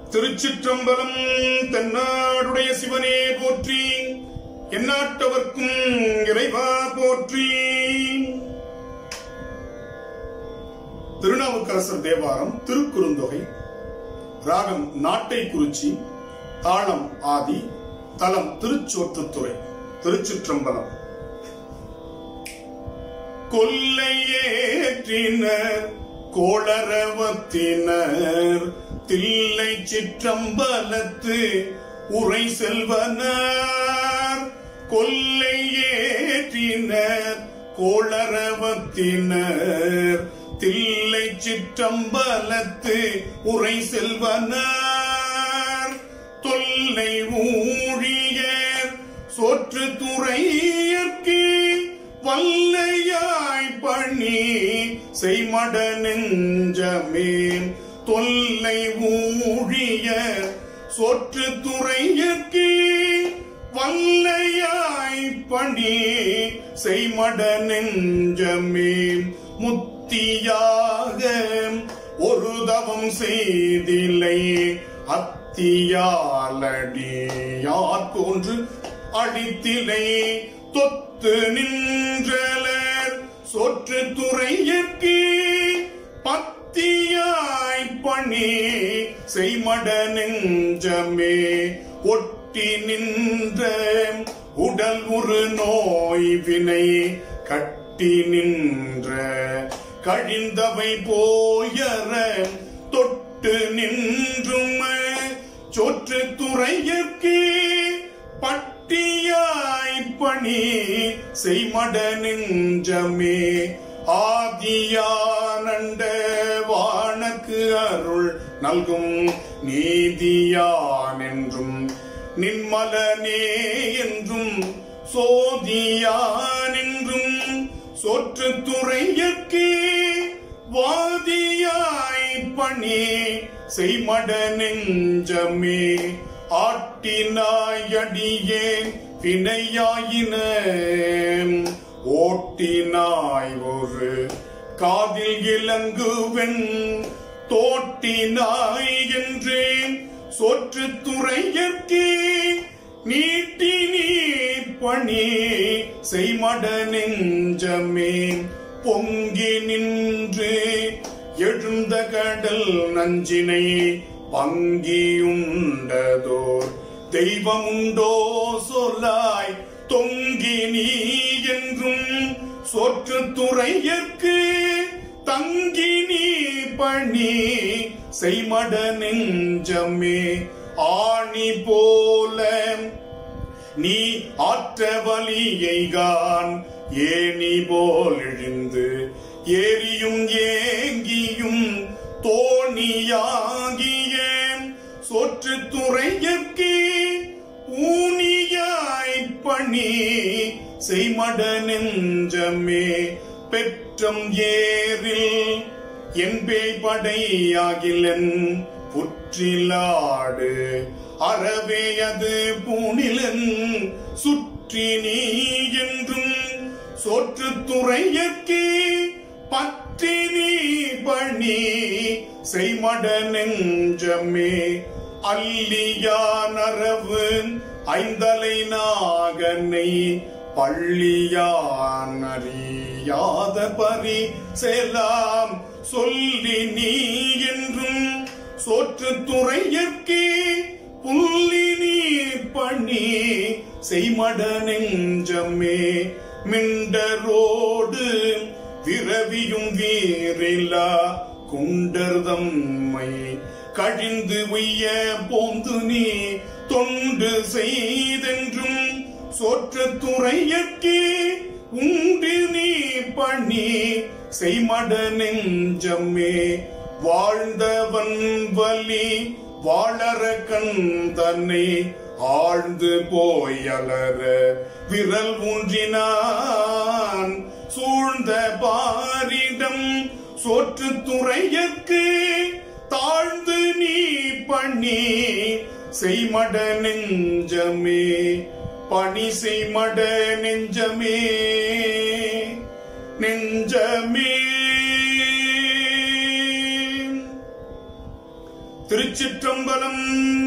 திருச்சிற்றம்பலம் தென்னாடுடைய சிவனே போற்றி எந்நாட்டவர்க்கும் இறைவா போற்றி திருநாவுக்கரசர் தேவாரம் திருக்குறுந்தொகை ராகம் நாட்டை குறிச்சி தாளம் ஆதி தலம் திருச்சோற்றுத்துறை திருச்சிற்றம்பலம் கொல்லையேற்றினர் கோளரவத்தினர் தில்லை சிற்றம்பலத்து உரை செல்வனர் கொல்லையேற்றினர் கோளரவத்தினர் தில்லை சிற்றம்பலத்து உரை செல்வனர் தொல்லை ஊழியர் சோற்று துறையற்கு வல்லையாய் பணி செய்மட நெஞ்சமே தொல்லை ஊழியர் சொற்று துறையற்கு வல்லையாய் பணி செய்மட நெஞ்சமே முத்தியாக ஒரு தவம் செய்தில்லை அத்தியாலடியார் போன்று அடித்திலை தொத்து நின்றலர் சொற்று துறையற்கு பத்தியாய் பணி செய்மட நெஞ்சமே ஒட்டி நின்ற உடல் உரு நோய் வினை கட்டி நின்ற கழிந்தவை போயற தொட்டு நின்றும் சொற்று துறையற்கு பட்டியாய் பணி செய்மட நெஞ்சமே ஆதியானண்ட வானக்கு அருள் நல்கும் நீதியான் என்றும் நின்மலனே என்றும் சோதியான் என்றும் சொற்று துறையற்கு வாதியாய் பணி செய்மட நெஞ்சமே ஆட்டினாயடியேன் வினையாயின ஓட்டினாய் ஒரு காதில் இலங்குவன் தோட்டினாய் என்றேன் சொற்று துறையற்கே நீட்டி நீ பணி செய்மட நெஞ்சமே பொங்கி நின்று எழுந்த கடல் நஞ்சினை பங்கியுண்டதோர் தெய்வமுண்டோ சொல்லாய் தொங்கி நீ என்றும் சொற்று துறையற்கு தங்கி நீ பணி செய்மட நெஞ்சமே ஆணி போல நீ ஆற்ற வலியைகான் ஏணி போல் இழிந்து ஏரியும் ஏங்கியும் தோணியாகிய சொற்று துறையற்கு ஊனியாய் பணி செய்மட நெஞ்சமே பெற்றம் ஏறில் என்பேய் படையாகிலன் புற்றிலாடு அறவே அது பூணிலன் சுற்றி நீ என்றும் சொற்று துறையற்கே பற்றி நீ பணி செய்மட நெஞ்சமே அல்லியானரவு ஐந்தலை நாகனை பள்ளியான் அறியாத பரி செலாம் சொல்லி நீ என்றும் சோற்று துறையற்கே புள்ளி நீ பணி செய்மட நெஞ்சமே மிண்டரோடு விரவியும் வீரிலா குண்டர்தம்மை கழிந்து உய்ய போந்து நீ தொண்டு செய்தென்றும் சோற்று துறையற்கே உண்டு நீ பணி செய்மட நெஞ்சமே வாழ்ந்தவன் வலி வாழற கண் தன்னை ஆழ்ந்து போயலர விரல் ஊன்றினான் சூழ்ந்த பாரிடம் சோற்று துறையற்கு தாழ்ந்து நீ பண்ணி செய்மட நெஞ்சமே பணி செய்மட நெஞ்சமே நெஞ்சமே திருச்சிற்றம்பலம்